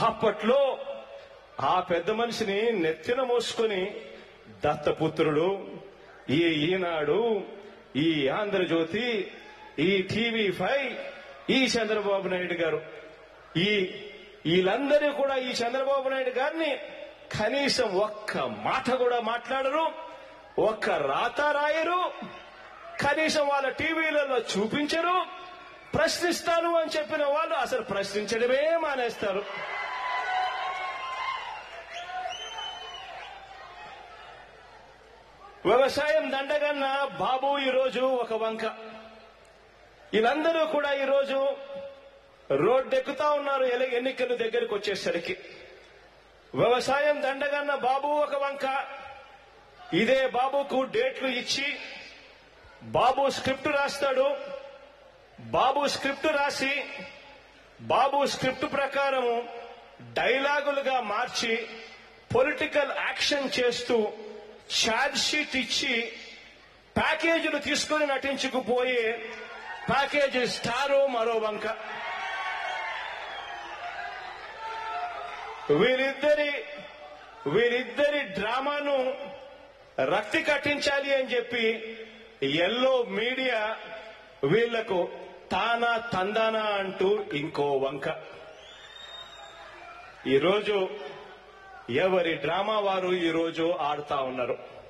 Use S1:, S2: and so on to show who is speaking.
S1: అప్పట్లో ఆ పెద్ద మనిషిని నెత్తిన మోసుకొని దత్తపుత్రుడు ఈ ఈనాడు ఈ ఆంధ్రజ్యోతి ఈ టీవీ ఫైవ్ ఈ చంద్రబాబు నాయుడు గారు ఈ వీళ్ళందరూ కూడా ఈ చంద్రబాబు నాయుడు గారిని కనీసం ఒక్క మాట కూడా మాట్లాడరు ఒక్క రాత రాయరు కనీసం వాళ్ళ టీవీలలో చూపించరు ప్రశ్నిస్తాను అని చెప్పిన వాళ్ళు అసలు ప్రశ్నించడమే మానేస్తారు వ్యవసాయం దండగన్న బాబు ఈరోజు ఒక వంక వీళ్ళందరూ కూడా ఈరోజు రోడ్డెక్కుతా ఉన్నారు ఎల- ఎన్నికలు దగ్గరకు వచ్చేసరికి వ్యవసాయం దండగన్న బాబు ఒక వంక ఇదే బాబుకు డేట్లు ఇచ్చి బాబు స్క్రిప్ట్ రాస్తాడు బాబు స్క్రిప్ట్ రాసి బాబు స్క్రిప్ట్ ప్రకారము డైలాగులుగా మార్చి పొలిటికల్ యాక్షన్ చేస్తూ ఛార్జ్ షీట్ ఇచ్చి ప్యాకేజీలు తీసుకుని నటించుకుపోయే ప్యాకేజీ స్టారు మరో వంక వీరిద్దరి వీరిద్దరి డ్రామాను రక్తి కట్టించాలి అని చెప్పి ఎల్లో మీడియా వీళ్లకు తానా తందానా అంటూ ఇంకో వంక ఈరోజు ఎవరి డ్రామా వారు ఈరోజు ఆడుతా ఉన్నారు